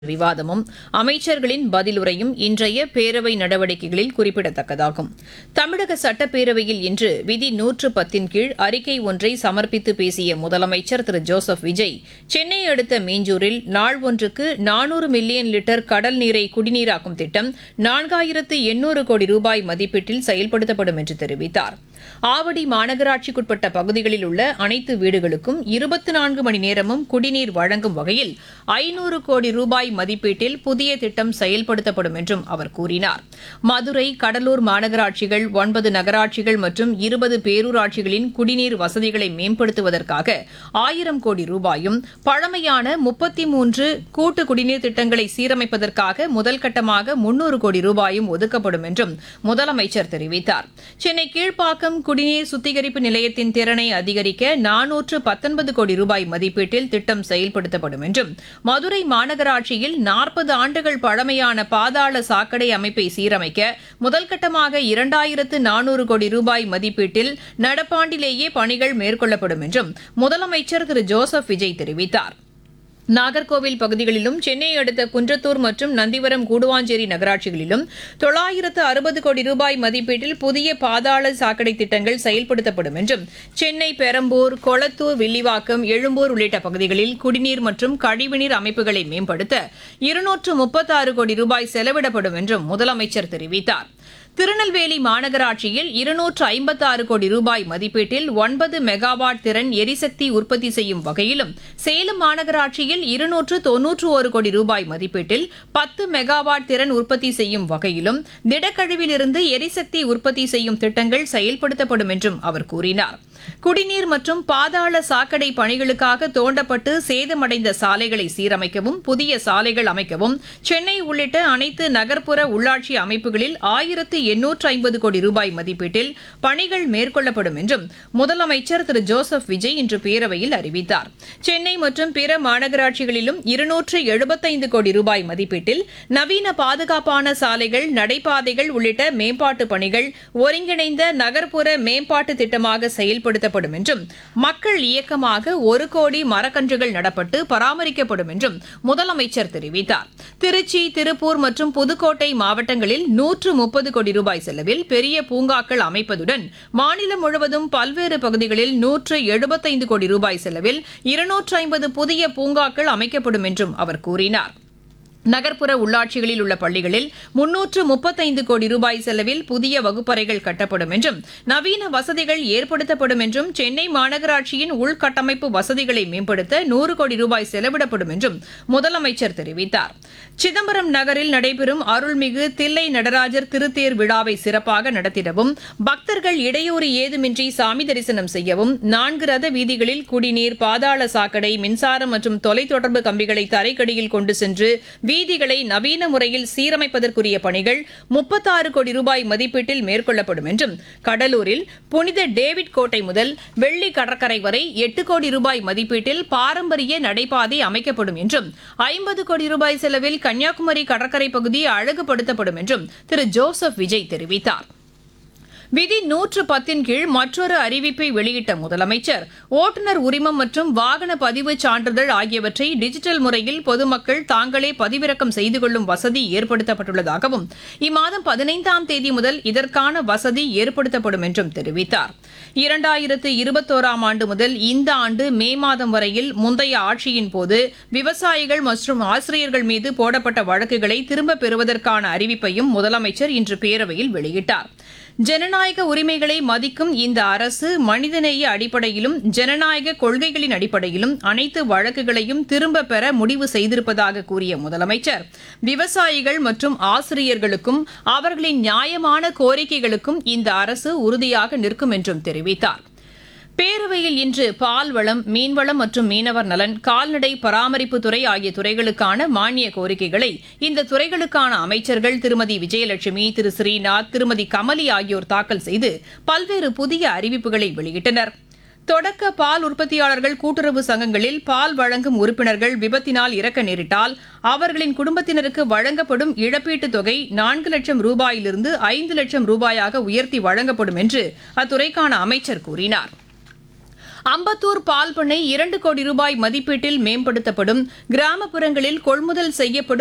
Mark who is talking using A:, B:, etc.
A: விவாதமும் அமைச்சர்களின் பதிலுரையும் இன்றைய பேரவை நடவடிக்கைகளில் குறிப்பிடத்தக்கதாகும் தமிழக சட்டப்பேரவையில் இன்று விதி நூற்று பத்தின் கீழ் அறிக்கை ஒன்றை சமர்ப்பித்து பேசிய முதலமைச்சர் திரு ஜோசப் விஜய் சென்னை அடுத்த மீஞ்சூரில் நாள் ஒன்றுக்கு நானூறு மில்லியன் லிட்டர் கடல் நீரை குடிநீராக்கும் திட்டம் நான்காயிரத்து எண்ணூறு கோடி ரூபாய் மதிப்பீட்டில் செயல்படுத்தப்படும் என்று தெரிவித்தார் ஆவடி மாநகராட்சிக்குட்பட்ட பகுதிகளில் உள்ள அனைத்து வீடுகளுக்கும் இருபத்தி நான்கு மணி நேரமும் குடிநீர் வழங்கும் வகையில் ஐநூறு கோடி ரூபாய் மதிப்பீட்டில் புதிய திட்டம் செயல்படுத்தப்படும் என்றும் அவர் கூறினார் மதுரை கடலூர் மாநகராட்சிகள் ஒன்பது நகராட்சிகள் மற்றும் இருபது பேரூராட்சிகளின் குடிநீர் வசதிகளை மேம்படுத்துவதற்காக ஆயிரம் கோடி ரூபாயும் பழமையான முப்பத்தி மூன்று கூட்டு குடிநீர் திட்டங்களை சீரமைப்பதற்காக முதல் கட்டமாக முன்னூறு கோடி ரூபாயும் ஒதுக்கப்படும் என்றும் முதலமைச்சர் தெரிவித்தார் சென்னை கீழ்ப்பாக்கம் குடிநீர் சுத்திகரிப்பு நிலையத்தின் திறனை அதிகரிக்க நானூற்று பத்தொன்பது கோடி ரூபாய் மதிப்பீட்டில் திட்டம் செயல்படுத்தப்படும் என்றும் மதுரை மாநகராட்சியில் நாற்பது ஆண்டுகள் பழமையான பாதாள சாக்கடை அமைப்பை சீரமைக்க முதல் கட்டமாக இரண்டாயிரத்து நானூறு கோடி ரூபாய் மதிப்பீட்டில் நடப்பாண்டிலேயே பணிகள் மேற்கொள்ளப்படும் என்றும் முதலமைச்சர் திரு ஜோசப் விஜய் தெரிவித்தார் நாகர்கோவில் பகுதிகளிலும் சென்னை அடுத்த குன்றத்தூர் மற்றும் நந்திவரம் கூடுவாஞ்சேரி நகராட்சிகளிலும் தொள்ளாயிரத்து அறுபது கோடி ரூபாய் மதிப்பீட்டில் புதிய பாதாள சாக்கடை திட்டங்கள் செயல்படுத்தப்படும் என்றும் சென்னை பெரம்பூர் கொளத்தூர் வில்லிவாக்கம் எழும்பூர் உள்ளிட்ட பகுதிகளில் குடிநீர் மற்றும் கழிவுநீர் அமைப்புகளை மேம்படுத்த இருநூற்று முப்பத்தாறு கோடி ரூபாய் செலவிடப்படும் என்றும் முதலமைச்சர் தெரிவித்தார் திருநெல்வேலி மாநகராட்சியில் இருநூற்று ஐம்பத்தாறு கோடி ரூபாய் மதிப்பீட்டில் ஒன்பது மெகாவாட் திறன் எரிசக்தி உற்பத்தி செய்யும் வகையிலும் சேலம் மாநகராட்சியில் இருநூற்று தொன்னூற்று ஒரு கோடி ரூபாய் மதிப்பீட்டில் பத்து மெகாவாட் திறன் உற்பத்தி செய்யும் வகையிலும் திடக்கழிவிலிருந்து எரிசக்தி உற்பத்தி செய்யும் திட்டங்கள் செயல்படுத்தப்படும் என்றும் அவர் கூறினார் குடிநீர் மற்றும் பாதாள சாக்கடை பணிகளுக்காக தோண்டப்பட்டு சேதமடைந்த சாலைகளை சீரமைக்கவும் புதிய சாலைகள் அமைக்கவும் சென்னை உள்ளிட்ட அனைத்து நகர்ப்புற உள்ளாட்சி அமைப்புகளில் ஆயிரத்து எண்ணூற்று ஐம்பது கோடி ரூபாய் மதிப்பீட்டில் பணிகள் மேற்கொள்ளப்படும் என்றும் முதலமைச்சர் திரு ஜோசப் விஜய் இன்று பேரவையில் அறிவித்தார் சென்னை மற்றும் பிற மாநகராட்சிகளிலும் இருநூற்று எழுபத்தைந்து கோடி ரூபாய் மதிப்பீட்டில் நவீன பாதுகாப்பான சாலைகள் நடைபாதைகள் உள்ளிட்ட மேம்பாட்டு பணிகள் ஒருங்கிணைந்த நகர்ப்புற மேம்பாட்டு திட்டமாக செயல்படுத்தப்படும் என்றும் மக்கள் இயக்கமாக ஒரு கோடி மரக்கன்றுகள் நடப்பட்டு பராமரிக்கப்படும் என்றும் முதலமைச்சர் தெரிவித்தார் திருச்சி திருப்பூர் மற்றும் புதுக்கோட்டை மாவட்டங்களில் நூற்று முப்பது கோடி ரூபாய் செலவில் பெரிய பூங்காக்கள் அமைப்பதுடன் மாநிலம் முழுவதும் பல்வேறு பகுதிகளில் நூற்று எழுபத்தைந்து கோடி ரூபாய் செலவில் இருநூற்று ஐம்பது புதிய பூங்காக்கள் அமைக்கப்படும் என்றும் அவர் கூறினார் நகர்ப்புற உள்ளாட்சிகளில் உள்ள பள்ளிகளில் முன்னூற்று முப்பத்தைந்து கோடி ரூபாய் செலவில் புதிய வகுப்பறைகள் கட்டப்படும் என்றும் நவீன வசதிகள் ஏற்படுத்தப்படும் என்றும் சென்னை மாநகராட்சியின் உள்கட்டமைப்பு வசதிகளை மேம்படுத்த நூறு கோடி ரூபாய் செலவிடப்படும் என்றும் முதலமைச்சர் தெரிவித்தார் சிதம்பரம் நகரில் நடைபெறும் அருள்மிகு தில்லை நடராஜர் திருத்தேர் விழாவை சிறப்பாக நடத்திடவும் பக்தர்கள் இடையூறு ஏதுமின்றி சாமி தரிசனம் செய்யவும் நான்கு ரத வீதிகளில் குடிநீர் பாதாள சாக்கடை மின்சாரம் மற்றும் தொலைத்தொடர்பு கம்பிகளை தரைக்கடியில் கொண்டு சென்று வீதிகளை நவீன முறையில் சீரமைப்பதற்குரிய பணிகள் முப்பத்தாறு கோடி ரூபாய் மதிப்பீட்டில் மேற்கொள்ளப்படும் என்றும் கடலூரில் புனித டேவிட் கோட்டை முதல் வெள்ளி கடற்கரை வரை எட்டு கோடி ரூபாய் மதிப்பீட்டில் பாரம்பரிய நடைபாதை அமைக்கப்படும் என்றும் ஐம்பது கோடி ரூபாய் செலவில் கன்னியாகுமரி கடற்கரை பகுதி அழகுபடுத்தப்படும் என்றும் திரு ஜோசப் விஜய் தெரிவித்தார் விதி நூற்று பத்தின் கீழ் மற்றொரு அறிவிப்பை வெளியிட்ட முதலமைச்சர் ஓட்டுநர் உரிமம் மற்றும் வாகன பதிவு சான்றிதழ் ஆகியவற்றை டிஜிட்டல் முறையில் பொதுமக்கள் தாங்களே பதிவிறக்கம் செய்து கொள்ளும் வசதி ஏற்படுத்தப்பட்டுள்ளதாகவும் இம்மாதம் பதினைந்தாம் தேதி முதல் இதற்கான வசதி ஏற்படுத்தப்படும் என்றும் தெரிவித்தார் இரண்டாயிரத்து இருபத்தோராம் ஆண்டு முதல் இந்த ஆண்டு மே மாதம் வரையில் முந்தைய ஆட்சியின் போது விவசாயிகள் மற்றும் ஆசிரியர்கள் மீது போடப்பட்ட வழக்குகளை திரும்பப் பெறுவதற்கான அறிவிப்பையும் முதலமைச்சர் இன்று பேரவையில் வெளியிட்டார் ஜனநாயக உரிமைகளை மதிக்கும் இந்த அரசு மனிதநேய அடிப்படையிலும் ஜனநாயக கொள்கைகளின் அடிப்படையிலும் அனைத்து வழக்குகளையும் திரும்பப் பெற முடிவு செய்திருப்பதாக கூறிய முதலமைச்சர் விவசாயிகள் மற்றும் ஆசிரியர்களுக்கும் அவர்களின் நியாயமான கோரிக்கைகளுக்கும் இந்த அரசு உறுதியாக நிற்கும் என்றும் தெரிவித்தார் பேரவையில் இன்று பால்வளம் மீன்வளம் மற்றும் மீனவர் நலன் கால்நடை பராமரிப்புத்துறை ஆகிய துறைகளுக்கான மானிய கோரிக்கைகளை இந்த துறைகளுக்கான அமைச்சர்கள் திருமதி விஜயலட்சுமி திரு ஸ்ரீநாத் திருமதி கமலி ஆகியோர் தாக்கல் செய்து பல்வேறு புதிய அறிவிப்புகளை வெளியிட்டனர் தொடக்க பால் உற்பத்தியாளர்கள் கூட்டுறவு சங்கங்களில் பால் வழங்கும் உறுப்பினர்கள் விபத்தினால் இறக்க நேரிட்டால் அவர்களின் குடும்பத்தினருக்கு வழங்கப்படும் இழப்பீட்டுத் தொகை நான்கு லட்சம் ரூபாயிலிருந்து ஐந்து லட்சம் ரூபாயாக உயர்த்தி வழங்கப்படும் என்று அத்துறைக்கான அமைச்சர் கூறினார் அம்பத்தூர் பால் பண்ணை இரண்டு கோடி ரூபாய் மதிப்பீட்டில் மேம்படுத்தப்படும் கிராமப்புறங்களில் கொள்முதல் செய்யப்படும்